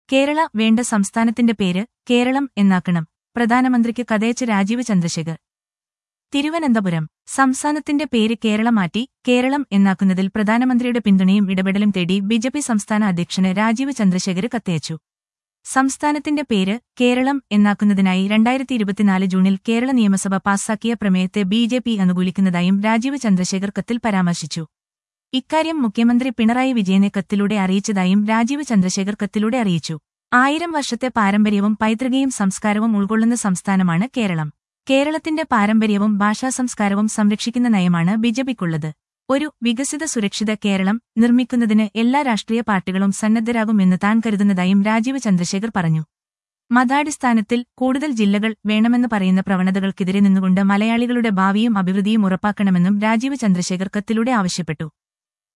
കേരള വേണ്ട സംസ്ഥാനത്തിന്റെ പേര് കേരളം എന്നാക്കണം പ്രധാനമന്ത്രിക്ക് കഥയച്ച് രാജീവ് ചന്ദ്രശേഖർ തിരുവനന്തപുരം സംസ്ഥാനത്തിന്റെ പേര് കേരളം മാറ്റി കേരളം എന്നാക്കുന്നതിൽ പ്രധാനമന്ത്രിയുടെ പിന്തുണയും ഇടപെടലും തേടി ബിജെപി സംസ്ഥാന അധ്യക്ഷന് രാജീവ് ചന്ദ്രശേഖർ കത്തയച്ചു സംസ്ഥാനത്തിന്റെ പേര് കേരളം എന്നാക്കുന്നതിനായി രണ്ടായിരത്തി ഇരുപത്തിനാല് ജൂണിൽ കേരള നിയമസഭ പാസാക്കിയ പ്രമേയത്തെ ബി ജെ പി അനുകൂലിക്കുന്നതായും രാജീവ് ചന്ദ്രശേഖർ കത്തിൽ പരാമർശിച്ചു ഇക്കാര്യം മുഖ്യമന്ത്രി പിണറായി വിജയനെ കത്തിലൂടെ അറിയിച്ചതായും രാജീവ് ചന്ദ്രശേഖർ കത്തിലൂടെ അറിയിച്ചു ആയിരം വർഷത്തെ പാരമ്പര്യവും പൈതൃകയും സംസ്കാരവും ഉൾക്കൊള്ളുന്ന സംസ്ഥാനമാണ് കേരളം കേരളത്തിന്റെ പാരമ്പര്യവും ഭാഷാസംസ്കാരവും സംരക്ഷിക്കുന്ന നയമാണ് ബിജെപിക്കുള്ളത് ഒരു വികസിത സുരക്ഷിത കേരളം നിർമ്മിക്കുന്നതിന് എല്ലാ രാഷ്ട്രീയ പാർട്ടികളും സന്നദ്ധരാകുമെന്ന് താൻ കരുതുന്നതായും രാജീവ് ചന്ദ്രശേഖർ പറഞ്ഞു മതാടിസ്ഥാനത്തിൽ കൂടുതൽ ജില്ലകൾ വേണമെന്ന് പറയുന്ന പ്രവണതകൾക്കെതിരെ നിന്നുകൊണ്ട് മലയാളികളുടെ ഭാവിയും അഭിവൃദ്ധിയും ഉറപ്പാക്കണമെന്നും രാജീവ് ചന്ദ്രശേഖർ കത്തിലൂടെ ആവശ്യപ്പെട്ടു